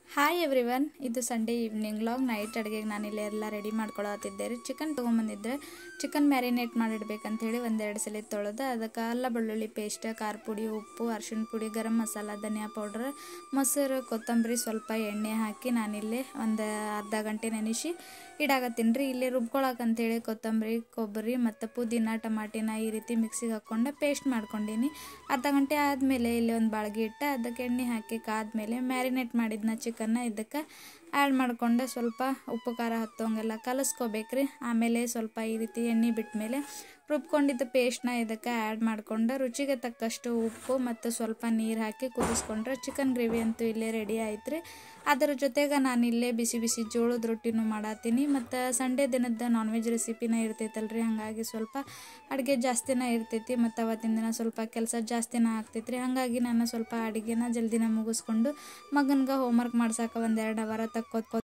hi everyone ಇದು Sunday evening log night ಅಡುಗೆಗೆ ನಾನಿಲ್ಲಿ ಎಲ್ಲ ರೆಡಿ ಮಾಡ್ಕೊಳತ್ತಿದ್ದೆ ರೀ ಚಿಕನ್ ತೊಗೊಂಬಂದಿದ್ರೆ ಚಿಕನ್ ಮ್ಯಾರಿನೇಟ್ ಮಾಡಿಡ್ಬೇಕಂತ ಹೇಳಿ ಒಂದೆರಡು ಸಲ ತೊಳೆದು ಅದಕ್ಕೆ ಅಲ್ಲ ಬೆಳ್ಳುಳ್ಳಿ ಪೇಸ್ಟ್ ಖಾರ ಪುಡಿ ಉಪ್ಪು ಅರ್ಶಿಣ ಪುಡಿ ಗರಂ ಮಸಾಲ ಧನಿಯಾ ಪೌಡ್ರ್ ಮೊಸರು ಕೊತ್ತಂಬರಿ ಸ್ವಲ್ಪ ಎಣ್ಣೆ ಹಾಕಿ ನಾನಿಲ್ಲಿ ಒಂದು ಅರ್ಧ ಗಂಟೆ ನೆನೆಸಿ ಇಡಾಕತ್ತೀನಿ ರೀ ಇಲ್ಲಿ ರುಬ್ಕೊಳಕಂತೇಳಿ ಕೊತ್ತಂಬರಿ ಕೊಬ್ಬರಿ ಮತ್ತು ಪುದೀನ ಟಮಾಟಿನ ಈ ರೀತಿ ಮಿಕ್ಸಿಗೆ ಹಾಕ್ಕೊಂಡು ಪೇಸ್ಟ್ ಮಾಡ್ಕೊಂಡೀನಿ ಅರ್ಧ ಗಂಟೆ ಆದಮೇಲೆ ಇಲ್ಲಿ ಒಂದು ಬಾಳ್ಗೆ ಇಟ್ಟು ಅದಕ್ಕೆ ಎಣ್ಣೆ ಹಾಕಿ ಕಾದ್ಮೇಲೆ ಮ್ಯಾರಿನೇಟ್ ಮಾಡಿದ್ನ ಚಿಕನ್ನ ಇದಕ್ಕೆ ಆ್ಯಡ್ ಮಾಡಿಕೊಂಡು ಸ್ವಲ್ಪ ಉಪ್ಪು ಖಾರ ಹತ್ತೋಂಗೆಲ್ಲ ಕಲಿಸ್ಕೋಬೇಕ್ರಿ ಆಮೇಲೆ ಸ್ವಲ್ಪ ಈ ರೀತಿ ಎಣ್ಣೆ ಬಿಟ್ಟ ಮೇಲೆ ರುಬ್ಕೊಂಡಿದ್ದ ಪೇಸ್ಟ್ನ ಇದಕ್ಕೆ ಆ್ಯಡ್ ಮಾಡಿಕೊಂಡು ರುಚಿಗೆ ತಕ್ಕಷ್ಟು ಉಪ್ಪು ಮತ್ತು ಸ್ವಲ್ಪ ನೀರು ಹಾಕಿ ಕುದಿಸ್ಕೊಂಡ್ರೆ ಚಿಕನ್ ಗ್ರೇವಿ ಅಂತೂ ಇಲ್ಲೇ ರೆಡಿ ಆಯ್ತು ರೀ ಅದರ ಜೊತೆಗೆ ನಾನು ಇಲ್ಲೇ ಬಿಸಿ ಬಿಸಿ ಜೋಳದ ರೊಟ್ಟಿನೂ ಮಾಡತ್ತೀನಿ ಮತ್ತು ಸಂಡೇ ದಿನದ ನಾನ್ ವೆಜ್ ರೆಸಿಪಿನ ಇರ್ತೈತಲ್ರಿ ಹಾಗಾಗಿ ಸ್ವಲ್ಪ ಅಡುಗೆ ಜಾಸ್ತಿನ ಇರ್ತೈತಿ ಮತ್ತು ಅವತ್ತಿನ ದಿನ ಸ್ವಲ್ಪ ಕೆಲಸ ಜಾಸ್ತಿನ ಆಗ್ತೈತ್ರಿ ಹಾಗಾಗಿ ನಾನು ಸ್ವಲ್ಪ ಅಡುಗೆನ ಜಲ್ದಿನ ಮುಗಿಸ್ಕೊಂಡು ಮಗನ್ಗೆ ಹೋಮ್ವರ್ಕ್ ಮಾಡ್ಸಕ್ಕೆ ಒಂದೆರಡು ಅವರ ತಕ್ಕೋತ್ಕೊ